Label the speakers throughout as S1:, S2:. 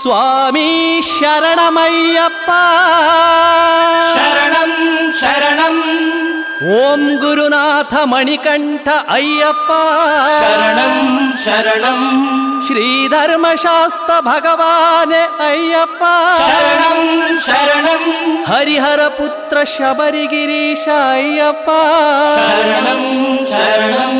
S1: స్వామి శరణమయ్యప్ప
S2: శరణం శరణం
S1: ఓం గురునాథ మణికంఠ అయ్యప్ప
S2: శరణం శరణం
S1: శ్రీధర్మశాస్త్ర భగవానే అయ్యప్ప
S2: శరణం శరణం
S1: హరిహర పుత్ర శబరిగిరీశ అయ్యప్ప
S2: శరణం శరణం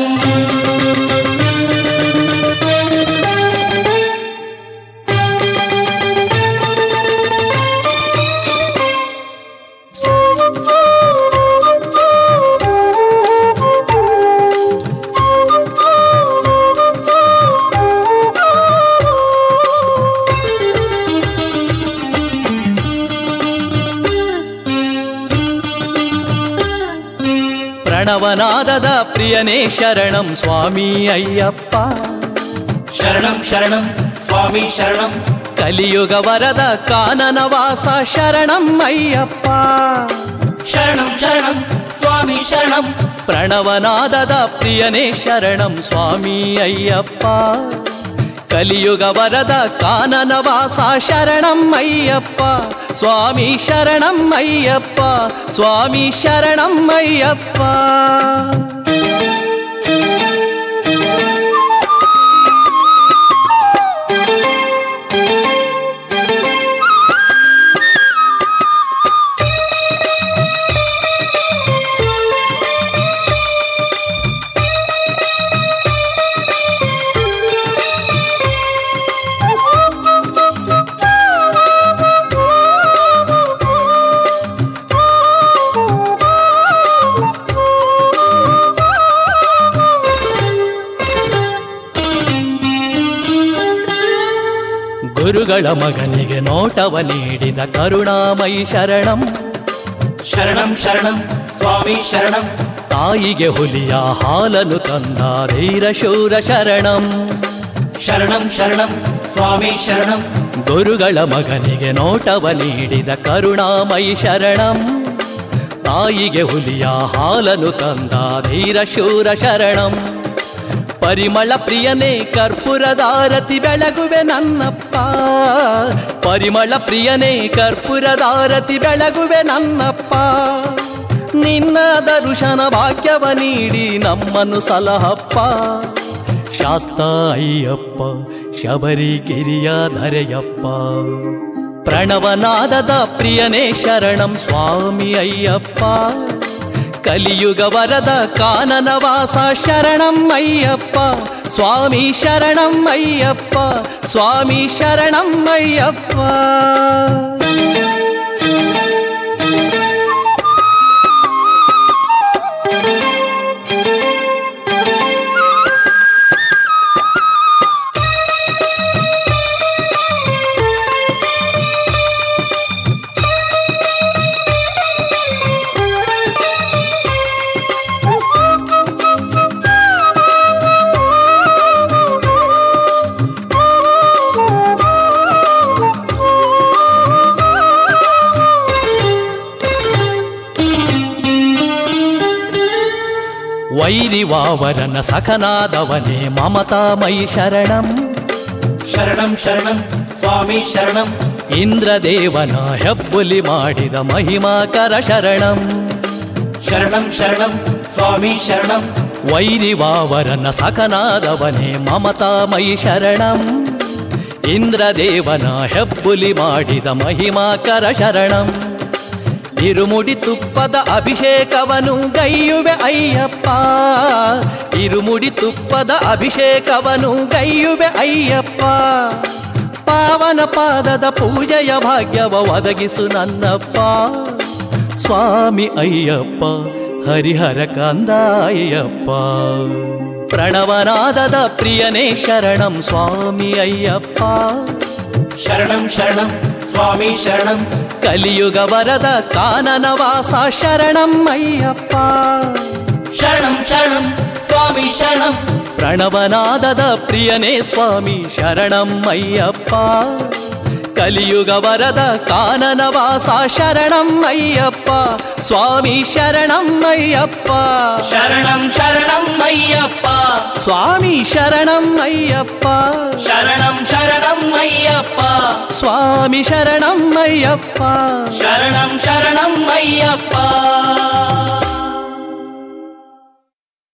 S1: ಪ್ರಣವನಾದದ ಪ್ರಿಯನೇ ಶರಣಂ ಸ್ವಾಮಿ ಅಯ್ಯಪ್ಪ
S2: శరణం శరణం స్వామి శరణం
S1: కలియుగ వರದ కానన వాస శరణం అయ్యప్ప
S2: శరణం శరణం స్వామి శరణం
S1: ಪ್ರಣವನಾದದ ಪ್ರಿಯನೇ ಶರಣಂ ಸ್ವಾಮಿ ಅಯ್ಯಪ್ಪ ಕಲಿಯುಗ ವರದ ಕಾನನ ವಾಸ ಶರಣಂ ಅಯ್ಯಪ್ಪ ಸ್ವಾಮಿ ಶರಣಂ ಅಯ್ಯಪ್ಪ ಸ್ವಾಮಿ ಶರಣಂ ಅಯ್ಯಪ್ಪ ಗುರುಗಳ ಮಗನಿಗೆ ನೋಟವ ನೀಡಿದ ಕರುಣಾಮಯಿ ಶರಣಂ
S2: శరణం శరణం స్వామి శరణం
S1: ತಾಯಿಗೆ ಹುಲಿಯ ಹಾಲನು ತಂದ ಧೀರ ಶೂರ ಶರಣಂ
S2: శరణం శరణం స్వామి శరణం
S1: ಗುರುಗಳ ಮಗನಿಗೆ ನೋಟವ ನೀಡಿದ ಕರುಣಾಮಯಿ ಶರಣಂ ತಾಯಿಗೆ ಹುಲಿಯ ಹಾಲನು ತಂದ ಧೀರ ಶೂರ ಶರಣಂ ಪರಿಮಳ ಪ್ರಿಯನೇ ಕರ್ಪೂರದಾರತಿ ಬೆಳಗುವೆ ನನ್ನಪ್ಪ ಪರಿಮಳ ಪ್ರಿಯನೇ ಕರ್ಪೂರದಾರತಿ ಬೆಳಗುವೆ ನನ್ನಪ್ಪ ನಿನ್ನ ದರುಶನ ಭಾಗ್ಯವ ನೀಡಿ ನಮ್ಮನ್ನು ಸಲಹಪ್ಪ ಶಾಸ್ತ ಅಯ್ಯಪ್ಪ ಶಬರಿಗಿರಿಯ ಧರೆಯಪ್ಪ ಪ್ರಣವನಾದದ ಪ್ರಿಯನೇ ಶರಣಂ ಸ್ವಾಮಿ ಅಯ್ಯಪ್ಪ ಕಲಿಯುಗ ವರದ ಕಾನನ ವಾಸ ಶರಣಂ ಅಯ್ಯಪ್ಪ ಸ್ವಾಮಿ ಶರಣಂ ಅಯ್ಯಪ್ಪ ಸ್ವಾಮಿ ಶರಣಂ ಅಯ್ಯಪ್ಪ ವೈರಿವಾವರನ ಸಖನಾದವನೇ ಮಮತಾಮಯಿ ಶರಣಂ
S2: శరణం శరణం స్వామి శరణం
S1: ಇಂದ್ರದೇವನ ಹೆಬ್ಬುಲಿ ಮಾಡಿದ ಮಹಿಮಾಕರ ಶರಣಂ
S2: శరణం శరణం స్వామి శరణం
S1: ವೈರಿವಾವರನ ಸಖನಾದವನೇ ಮಮತಾಮಯಿ ಶರಣಂ ಇಂದ್ರದೇವನ ಹೆಬ್ಬುಲಿ ಮಾಡಿದ ಮಹಿಮಾಕರ ಶರಣಂ ಇರುಮುಡಿ ತುಪ್ಪದ ಅಭಿಷೇಕವನು ಗೈಯುವೆ ಅಯ್ಯಪ್ಪ ಇರುಮುಡಿ ತುಪ್ಪದ ಅಭಿಷೇಕವನು ಗೈಯುವೆ ಅಯ್ಯಪ್ಪ ಪಾವನ ಪಾದದ ಪೂಜೆಯ ಭಾಗ್ಯವ ಒದಗಿಸು ನನ್ನಪ್ಪ ಸ್ವಾಮಿ ಅಯ್ಯಪ್ಪ ಹರಿಹರ ಕಂದ ಅಯ್ಯಪ್ಪ ಪ್ರಣವನಾದದ ಪ್ರಿಯನೇ ಶರಣಂ ಸ್ವಾಮಿ ಅಯ್ಯಪ್ಪ
S2: శరణం శరణం స్వామి శరణం
S1: ಕಲಿಯುಗ ವರದ ಕಾನನ ವಾಸ ಶರಣಂ ಅಯ್ಯಪ್ಪ
S2: శరణం శరణం స్వామి శరణం
S1: ಪ್ರಣವನಾದದ ಪ್ರಿಯನೇ ಸ್ವಾಮಿ ಶರಣಂ ಅಯ್ಯಪ್ಪ ಕಲಿಯುಗ ವರದ ಕಾನನ ವಾಸ ಶರಣಂ ಅಯ್ಯಪ್ಪ ಸ್ವಾಮಿ ಶರಣಂ ಅಯ್ಯಪ್ಪ
S2: శరణం శరణం అయ్యప్ప
S1: ಸ್ವಾಮಿ ಶರಣಂ ಅಯ್ಯಪ್ಪ
S2: శరణం శరణం అయ్యప్ప
S1: ಸ್ವಾಮಿ ಶರಣಂ ಅಯ್ಯಪ್ಪ
S2: ಶರಣಂ ಶರಣಂ ಅಯ್ಯಪ್ಪ